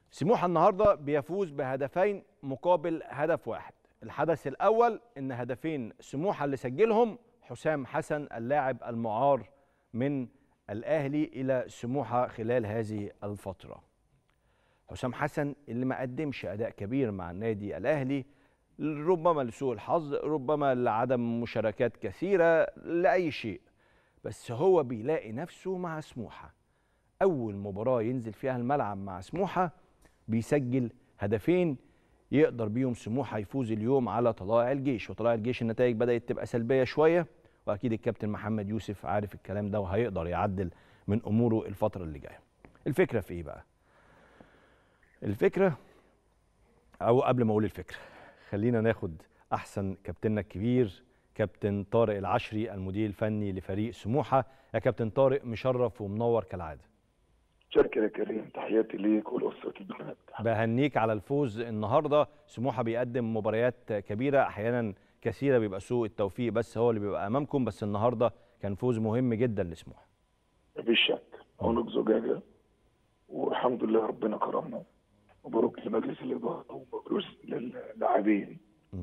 سموحه النهارده بيفوز بهدفين مقابل هدف واحد الحدث الاول ان هدفين سموحه اللي سجلهم حسام حسن اللاعب المعار من الاهلي الى سموحه خلال هذه الفتره حسام حسن اللي ما قدمش اداء كبير مع النادي الاهلي ربما لسوء الحظ ربما لعدم مشاركات كثيره لاي شيء بس هو بيلاقي نفسه مع سموحه اول مباراه ينزل فيها الملعب مع سموحه بيسجل هدفين يقدر بيهم سموحه يفوز اليوم على طلائع الجيش وطلائع الجيش النتائج بدات تبقى سلبيه شويه واكيد الكابتن محمد يوسف عارف الكلام ده وهيقدر يعدل من اموره الفتره اللي جايه الفكره في ايه بقى الفكره او قبل ما اقول الفكره خلينا ناخد احسن كابتننا الكبير كابتن طارق العشري المدير الفني لفريق سموحه يا كابتن طارق مشرف ومنور كالعاده شكرا يا كريم تحياتي ليك ولاسره البنات بهنيك على الفوز النهارده سموحه بيقدم مباريات كبيره احيانا كثيره بيبقى سوء التوفيق بس هو اللي بيبقى امامكم بس النهارده كان فوز مهم جدا لسموحه مفيش شك عنق زجاجه والحمد لله ربنا كرمنا مبروك لمجلس الاداره ومبروك للاعبين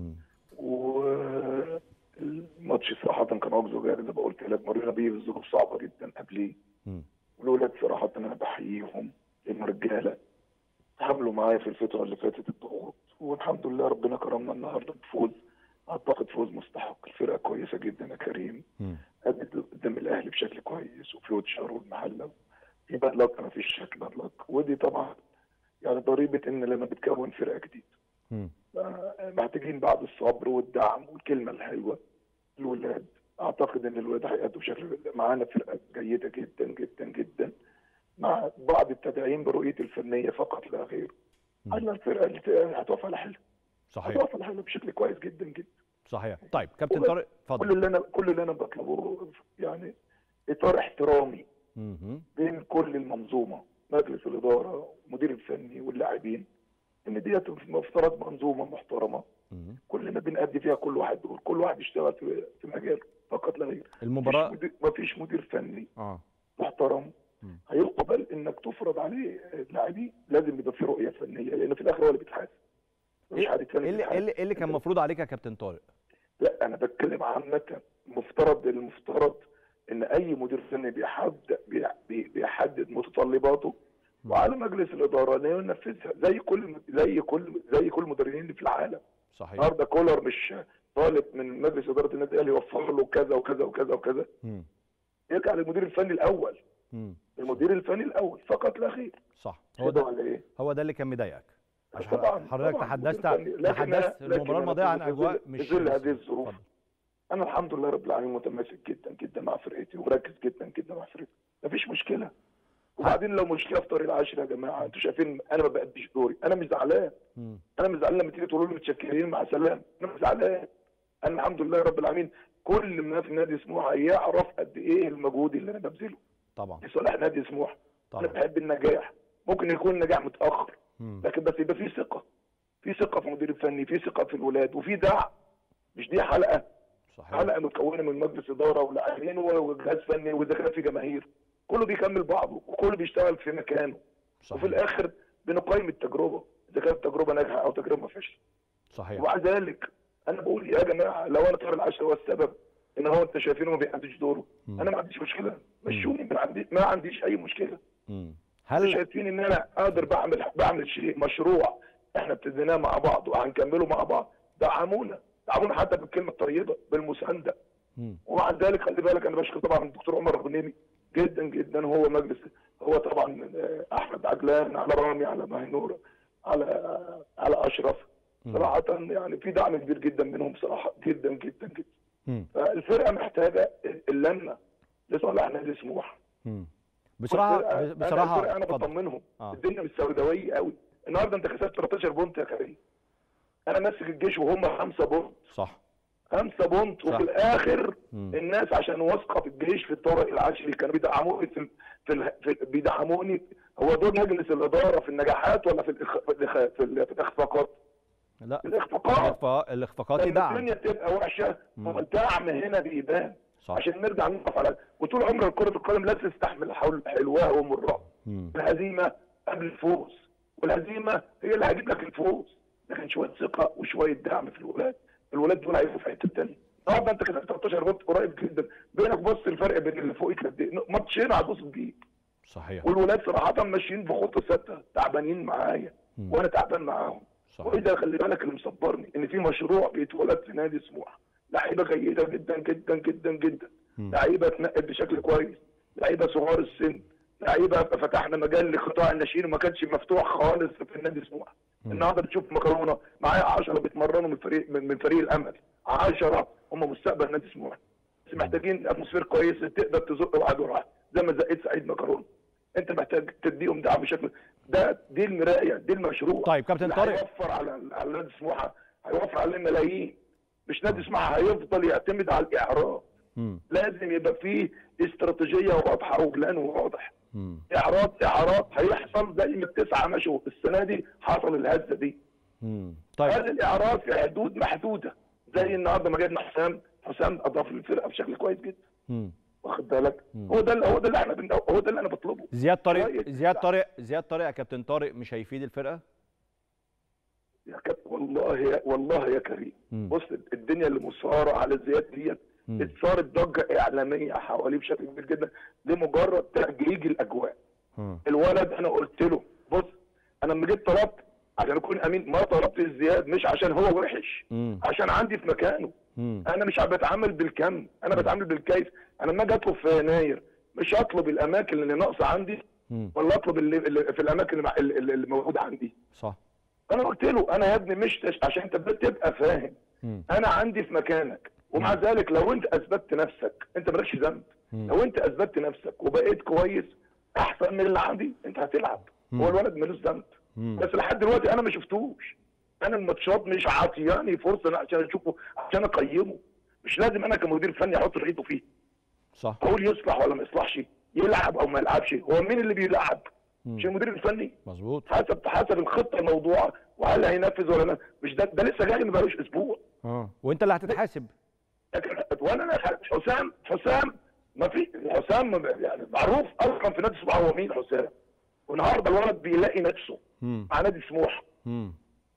والماتش صراحه كان عنق زجاجه زي ما قلت لك مرينا بيه بظروف صعبه جدا قبليه والولاد صراحه انا بحييهم لان رجاله تحملوا معايا في الفتره اللي فاتت الضغوط والحمد لله ربنا كرمنا النهارده بفوز اعتقد فوز مستحق الفرقه كويسه جدا يا كريم ادت قدام الاهلي بشكل كويس وفيوتشر والمحله في باد لك ما فيش شك باد لك ودي طبعا يعني ضريبه ان لما بتكون فرقه جديده محتاجين بعد الصبر والدعم والكلمه الحلوه الولاد اعتقد ان الولاد هيأدوا بشكل معانا فرقه جيده جدا جدا جدا مع بعض التدعيم برؤيه الفنيه فقط لا غير على الفرقه اللي هتقف على حيلها صحيح هتقف على حيلها بشكل كويس جدا جدا صحيح طيب كابتن وبس. طارق اتفضل كل اللي انا كل اللي انا بطلبه يعني اطار احترامي مهم. بين كل المنظومه مجلس الاداره والمدير الفني واللاعبين ان ديت مفترض منظومه محترمه مهم. كلنا بنأدي فيها كل واحد دور كل واحد يشتغل في في مجاله فقط لا غير المباراه مفيش مدير, مفيش مدير فني اه محترم مم. هيقبل انك تفرض عليه اللاعبين لازم يبقى في رؤيه فنيه لان في الاخر هو اللي بيتحاسب مفيش حد ايه تاني اللي, إيه بيتحاسب. اللي, إيه اللي كان المفروض عليك يا كابتن طارق لا انا بتكلم عامه مفترض المفترض ان اي مدير فني بيحدد بي- بيحدد متطلباته وعلى مجلس الاداره انه ينفذها زي كل زي كل زي كل المدربين اللي في العالم صحيح النهارده كولر مش طالب من مجلس اداره النادي الاهلي يوفر له كذا وكذا وكذا وكذا مم. يرجع للمدير الفني الاول مم. المدير الفني الاول فقط لا غير صح هو كده ده ولا ايه؟ هو ده اللي كان مضايقك عشان طبعا حضرتك طبعاً، تحدثت مدير فني. لكن تحدثت أنا- لكن المباراه أنا الماضيه عن في ظل- اجواء في مش ظل هذه اتفضل. الظروف انا الحمد لله رب العالمين متماسك جدا جدا مع فرقتي ومركز جدا جدا مع فرقتي مفيش مشكله وبعدين لو مشكله في طريق العاشر يا جماعه انتوا شايفين انا ما بأديش دوري انا مش زعلان مم. انا مش زعلان لما تيجي تقولوا لي متشكرين مع سلام انا مش زعلان انا الحمد لله رب العالمين كل ما في نادي سموحه يعرف قد ايه المجهود اللي انا ببذله طبعا لصالح نادي سموحه انا طبعا بحب النجاح ممكن يكون النجاح متاخر مم. لكن بس يبقى في ثقه في ثقه في المدير الفني في ثقه في الولاد وفي دعم مش دي حلقه صحيح حلقه متكونه من مجلس اداره ولاعبين وجهاز فني واذا كان في جماهير كله بيكمل بعضه وكله بيشتغل في مكانه وفي صحيح الاخر بنقيم التجربه اذا كانت تجربه ناجحه او تجربه فاشله صحيح ومع ذلك انا بقول يا جماعه لو انا طارق العشرة هو السبب ان هو انت شايفينه ما بيأديش دوره مم. انا ما عنديش مشكله مشوني ما عندي ما عنديش اي مشكله مم. انتوا هل شايفين ان انا قادر بعمل بعمل شيء مشروع احنا ابتديناه مع بعض وهنكمله مع بعض دعمونا دعمونا حتى بالكلمه الطيبه بالمسانده مم. ومع ذلك خلي بالك انا بشكر طبعا الدكتور عمر الغنيمي جدا جدا هو مجلس هو طبعا آه، احمد عجلان على رامي على مهنور على على اشرف مم. صراحه يعني في دعم كبير جدا منهم صراحه جدا جدا جدا مم. فالفرقه محتاجه اللمه لصالح نادي سموحه مم. بصراحه والفرقة- أنا بصراحه الفرقة انا اتفضل. بطمنهم آه. الدنيا مش سوداويه قوي النهارده انت كسبت 13 بونت يا كريم انا ماسك الجيش وهم خمسه بونت صح خمسه بونت صح. وفي الاخر مم. الناس عشان واثقه في الجيش في الطارق العشري كانوا بيدعموني في, ال- في, ال- في بيدعموني هو دور مجلس الاداره في النجاحات ولا في الإخ... في, الإخ... في, ال- في الاخفاقات؟ لا في الاخفاقات الإخفاق- الاخفاقات لما دعم الدنيا تبقى وحشه مم. هو الدعم هنا بيبان صح عشان نرجع نقف على وطول عمر كره القدم لا تستحمل حول حلوها ومرها مم. الهزيمه قبل الفوز والهزيمه هي اللي هتجيب لك الفوز لكن شويه ثقه وشويه دعم في الولاد الولاد دول هيبقوا في حته ثانيه النهارده انت كسبت 13 غلط قريب جدا بينك بص الفرق بين اللي فوقك قد ايه ماتشين هتبص تجيب صحيح والولاد صراحه ماشيين بخطه ثابته تعبانين معايا مم. وانا تعبان معاهم صحيح واذا خلي بالك اللي مصبرني ان في مشروع بيتولد في نادي سموحه لعيبه جيده جدا جدا جدا جدا مم. لعيبه اتنقل بشكل كويس لعيبه صغار السن لعيبه فتحنا مجال لقطاع الناشئين وما كانش مفتوح خالص في النادي سموحه مم. النهارده بتشوف مكرونه معايا 10 بيتمرنوا من فريق من, من فريق الامل 10 هم مستقبل نادي سموحه بس محتاجين اتموسفير كويس تقدر تزق واحد ورا زي ما زقيت سعيد مكرونه انت محتاج تديهم دعم بشكل ده دي المرايه دي المشروع طيب كابتن اللي طارق هيوفر على على نادي سموحه هيوفر عليه ملايين مش نادي سموحه هيفضل يعتمد على الاعراض مم. لازم يبقى فيه استراتيجيه واضحه وبلان واضح مم. اعراض اعراض هيحصل زي ما التسعه مشوا السنه دي حصل الهزه دي مم. طيب هذه الاعراض في حدود محدوده زي النهارده ما جبنا حسام حسام اضاف للفرقه بشكل كويس جدا مم. واخد بالك مم. هو ده اللي- هو ده اللي احنا بن- هو ده اللي انا بطلبه زياد طارق رأيك؟ زياد طارق زياد طارق يا كابتن طارق مش هيفيد الفرقه يا كابتن والله يا والله يا كريم مم. بص الدنيا اللي مصاره على زياد ديت مم. اتصارت ضجه اعلاميه حواليه بشكل كبير جدا لمجرد تهجيج الاجواء مم. الولد انا قلت له بص انا لما جيت طلبت عشان اكون امين ما طلبت الزياد مش عشان هو وحش مم. عشان عندي في مكانه مم. انا مش بتعامل بالكم انا بتعامل بالكيف انا لما اجي اطلب في يناير مش هطلب الاماكن اللي ناقصه عندي مم. ولا اطلب اللي, اللي في الاماكن اللي, اللي اللي موجوده عندي صح انا قلت له انا يا ابني مش تش- عشان انت تبقى فاهم مم. انا عندي في مكانك ومع ذلك لو انت اثبتت نفسك انت مالكش ذنب مم. لو انت اثبتت نفسك وبقيت كويس احسن من اللي عندي انت هتلعب مم. هو الولد ملوش ذنب مم. بس لحد دلوقتي انا ما شفتوش انا الماتشات مش عاطياني فرصه أنا عشان اشوفه عشان اقيمه مش لازم انا كمدير فني احط رأيته فيه صح اقول يصلح ولا ما يصلحش يلعب او ما يلعبش هو مين اللي بيلعب مم. مش المدير الفني مظبوط حسب حسب الخطه الموضوعه وهل هينفذ ولا لا مش ده ده لسه جاي ما بقالوش اسبوع اه وانت اللي هتتحاسب لكن وانا انا حسام حسام ما في حسام يعني معروف اصلا في نادي سموحه هو مين حسام والنهارده الولد بيلاقي نفسه مم. مع نادي سموحه مم.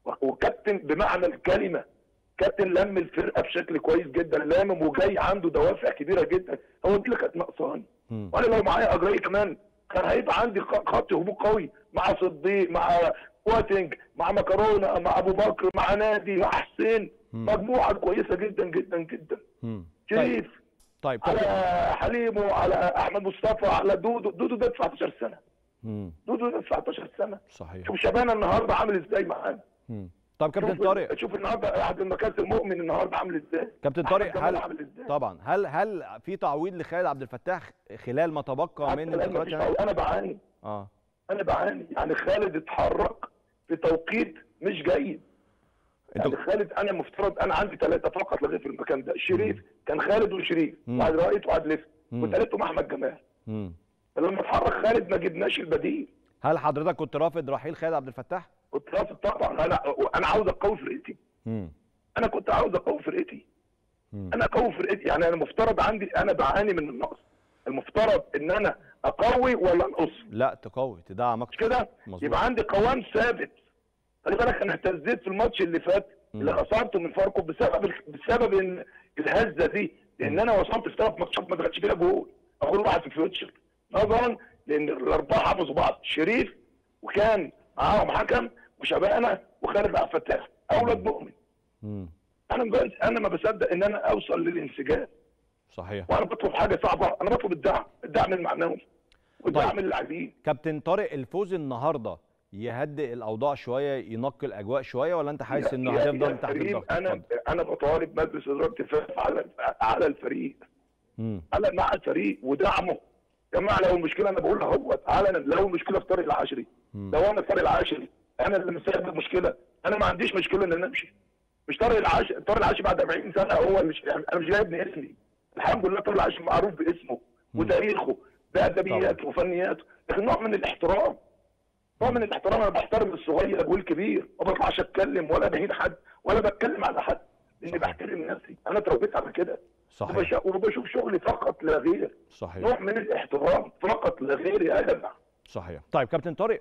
وكابتن بمعنى الكلمه كابتن لم الفرقه بشكل كويس جدا لامم وجاي عنده دوافع كبيره جدا هو دي اللي كانت ناقصاني مم. وانا لو معايا اجري كمان كان هيبقى عندي خ- خط هجوم قوي مع صديق مع واتنج مع مكرونه مع ابو بكر مع نادي مع حسين مم. مجموعه كويسه جدا جدا جدا مم. طيب شريف طيب على كابتن حليم وعلى احمد مصطفى على دودو دودو ده 19 سنه مم. دودو ده 19 سنه صحيح شوف شبانه النهارده عامل ازاي معانا مم. طب كابتن شوف- طارق شوف النهارده احد المكاسب المؤمن النهارده عامل ازاي كابتن أحمد طارق جمال هل عامل ازاي طبعا هل هل في تعويض لخالد عبد الفتاح خلال ما تبقى حتى من الآن انتقالات مفيش يعني؟ تعويض. انا بعاني اه انا بعاني يعني خالد اتحرك في توقيت مش جيد انتوا يعني خالد انا مفترض انا عندي ثلاثه فقط لغايه في المكان ده شريف كان خالد وشريف مم. واحد رائد وواحد لفت مم. وثالثهم احمد جمال مم. فلما اتحرك خالد ما جبناش البديل هل حضرتك كنت رافض رحيل خالد عبد الفتاح؟ كنت رافض طبعا انا انا عاوز اقوي فرقتي مم. انا كنت عاوز اقوي فرقتي مم. انا اقوي فرقتي يعني انا مفترض عندي انا بعاني من النقص المفترض ان انا اقوي ولا انقص لا تقوي تدعم مش اكتر كده مظبوط. يبقى عندي قوام ثابت خلي بالك انا اهتزيت في الماتش اللي فات اللي مم. خسرته من فاركو بسبب بسبب إن الهزه دي لان انا وصلت في ثلاث ماتشات ما دخلتش فيها جول اقول واحد في فيوتشر نظرا لان الاربعه حافظوا بعض شريف وكان معاهم حكم وشبانه وخالد عبد الفتاح اولاد مؤمن مم. انا بس انا ما بصدق ان انا اوصل للانسجام صحيح وانا بطلب حاجه صعبه انا بطلب الدعم الدعم المعنوي والدعم طيب. للاعبين كابتن طارق الفوز النهارده يهدئ الاوضاع شويه ينقي الاجواء شويه ولا انت حاسس انه يا- يا هتفضل تحت كريم، الضغط؟ انا اتفضل. انا بطالب مجلس اداره التفاف على على الفريق مم. على مع الفريق ودعمه يا جماعه لو المشكله انا بقولها هو علنا لو المشكله في طارق العشري مم. لو انا طارق العشري انا اللي مسبب المشكله انا ما عنديش مشكله ان انا امشي مش طارق العشري طارق العشري بعد 40 سنه هو مش انا مش جايب اسمي الحمد لله طارق العشري معروف باسمه وتاريخه بادبياته وفنياته لكن نوع من الاحترام نوع من الاحترام انا بحترم الصغير والكبير ما بطلعش اتكلم ولا بهين حد ولا بتكلم على حد لاني صحيح. بحترم نفسي انا اتربيت على كده صحيح وبش- وبشوف شغلي فقط لا غير صحيح نوع من الاحترام فقط لا غير يا جماعه صحيح طيب كابتن طارق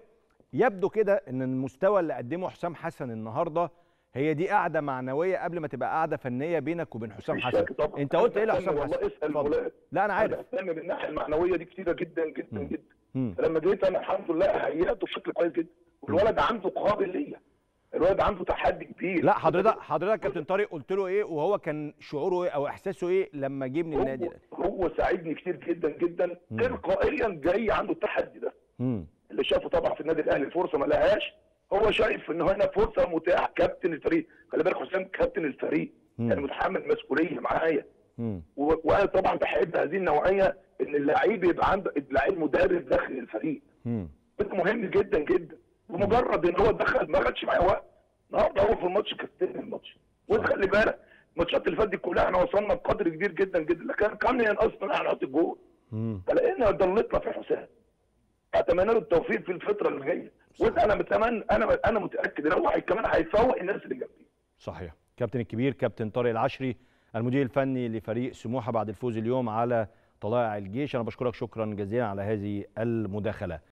يبدو كده ان المستوى اللي قدمه حسام حسن النهارده هي دي قاعده معنويه قبل ما تبقى قاعده فنيه بينك وبين حسام مفيش حسن شك طبعا. انت قلت ايه أنا لحسام والله حسن اسال اتفضل. الولاد لا انا عارف انا بهتم من الناحيه المعنويه دي كتيره جدا جدا مم. جدا مم. فلما جيت انا الحمد لله هيئته بشكل كويس جدا والولد عنده قابليه الولد عنده تحدي كبير لا حضرتك حضرتك كابتن طارق قلت له ايه وهو كان شعوره ايه او احساسه ايه لما جه من النادي هو, ده هو ساعدني كتير جدا جدا مم. تلقائيا جاي عنده التحدي ده مم. اللي شافه طبعا في النادي الاهلي فرصه ما لهاش هو شايف ان هنا فرصه متاحه كابتن الفريق خلي بالك حسام كابتن الفريق مم. يعني متحمل مسؤوليه معايا مم. و- وانا طبعا بحب هذه النوعيه ان اللعيب يبقى عنده اللعيب مدرب داخل الفريق مم. ده مهم جدا جدا بمجرد ان هو دخل ما خدش معايا وقت النهارده هو في الماتش كابتن الماتش وانت خلي بالك الماتشات اللي فاتت دي كلها احنا وصلنا بقدر كبير جدا جدا لكن كان ينقصنا احنا نحط الجول مم. فلقينا ضلتنا في حسام اتمنى له التوفيق في الفتره اللي جايه وانت انا متمنى انا انا متاكد ان هو هي- كمان هيفوق الناس اللي جنبيه صحيح كابتن الكبير كابتن طارق العشري المدير الفني لفريق سموحه بعد الفوز اليوم على طلائع الجيش انا بشكرك شكرا جزيلا على هذه المداخله